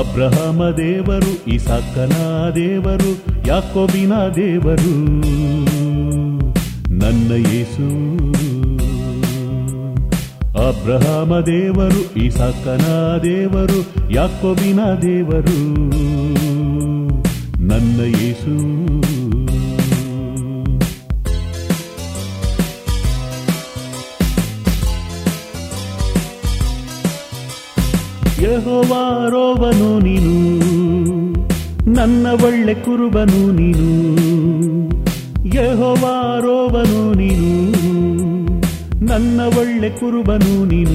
ಅಬ್ರಹಮ ದೇವರು ಇಸಾಕನ ದೇವರು ಯಾಕೋಬಿನ ದೇವರು ನನ್ನ ಯೇಸು ಅಬ್ರಹಮ ದೇವರು ಇಸಾಕನ ದೇವರು ಯಾಕೋಬಿನ ದೇವರು ನನ್ನ ಯೇಸು ಯಹೋವಾರೋವನು ನೀನು ನನ್ನ ಒಳ್ಳೆ ಕುರುಬನು ನೀನು ಯಹೋವಾರೋವನು ನೀನು ನನ್ನ ಒಳ್ಳೆ ಕುರುಬನು ನೀನು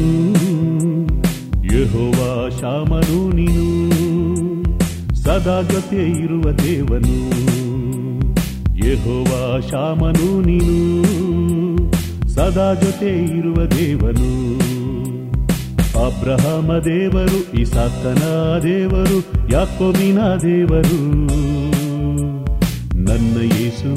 ಯಹೋವಾ ಶಾಮನು ನೀನು ಸದಾ ಜೊತೆ ಇರುವ ದೇವನು ಯಹೋವಾ ಶಾಮನು ನೀನು ಸದಾ ಜೊತೆ ಇರುವ ದೇವನು ಅಬ್ರಹಮ ದೇವರು ಇಸಾಕನ ದೇವರು ಯಾಕೋಬಿನ ದೇವರು ನನ್ನ ಯೇಸು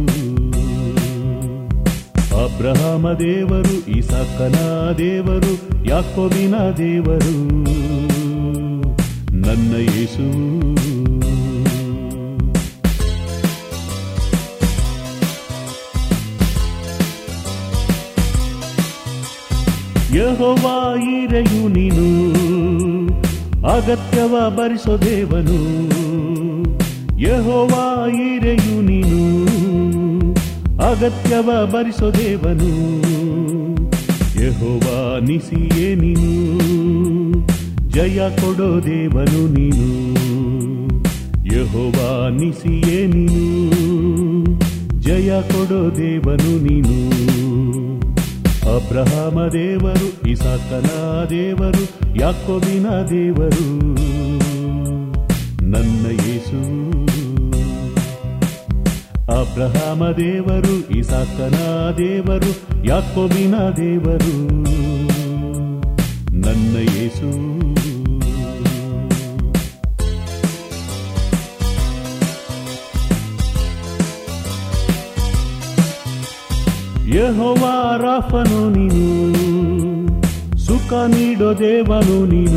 ಅಬ್ರಹಮ ದೇವರು ಇಸಾಕನ ದೇವರು ಯಾಕೋಬಿನ ದೇವರು ನನ್ನ ಯೇಸು ಯಹೋವಾ ಈರೆಯು ನೀನು ಅಗತ್ಯವ ಭರಿಸೋ ದೇವನು ಯಹೋವಾ ಈರೆಯು ನೀನು ಅಗತ್ಯವ ಭರಿಸೋ ದೇವನು ಯಹೋವಾ ನಿಸಿಯೇ ನೀನು ಜಯ ಕೊಡೋ ದೇವನು ನೀನು ಯಹೋವಾ ನಿಸಿಯೇ ನೀನು ಜಯ ಕೊಡೋ ದೇವನು ನೀನು ಅಬ್ರಹಾಮ ದೇವರು ಇಸಾಕನ ದೇವರು ಯಾಕೋಬಿನ ದೇವರು ನನ್ನ ಯೇಸು ಅಬ್ರಹಾಮ ದೇವರು ಇಸಾಕನ ದೇವರು ಯಾಕೋಬಿನ ದೇವರು ನನ್ನ ಯೇಸು ಯಹೋವಾ ರಾಫನು ನೀನು ಸುಖ ನೀಡೋ ದೇವನು ನೀನು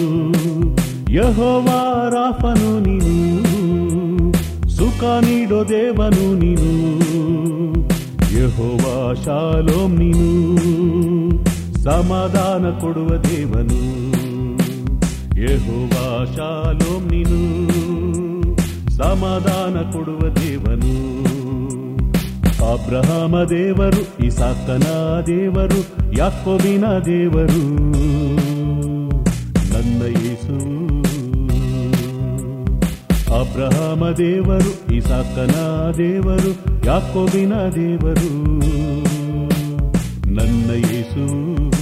ಯಹೋವಾ ರಾಫನು ನೀನು ಸುಖ ನೀಡೋ ದೇವನು ನೀನು ಯಹೋವಾ ಶಾಲೋಮ್ ನೀನು ಸಮಾಧಾನ ಕೊಡುವ ದೇವನು ಯಹೋವಾ ಶಾಲೋಮ್ ನೀನು ಸಮಾಧಾನ ಕೊಡುವ ದೇವನು ಅಬ್ರಹಾಮ ದೇವರು ಇಸಾಕನ ದೇವರು ಯಾಕೋಬಿನ ದೇವರು ನನ್ನ ಯೇಸು ಅಬ್ರಹಾಮ ದೇವರು ಇಸಾಕನ ದೇವರು ಯಾಕೋಬಿನ ದೇವರು ನನ್ನ ಯೇಸು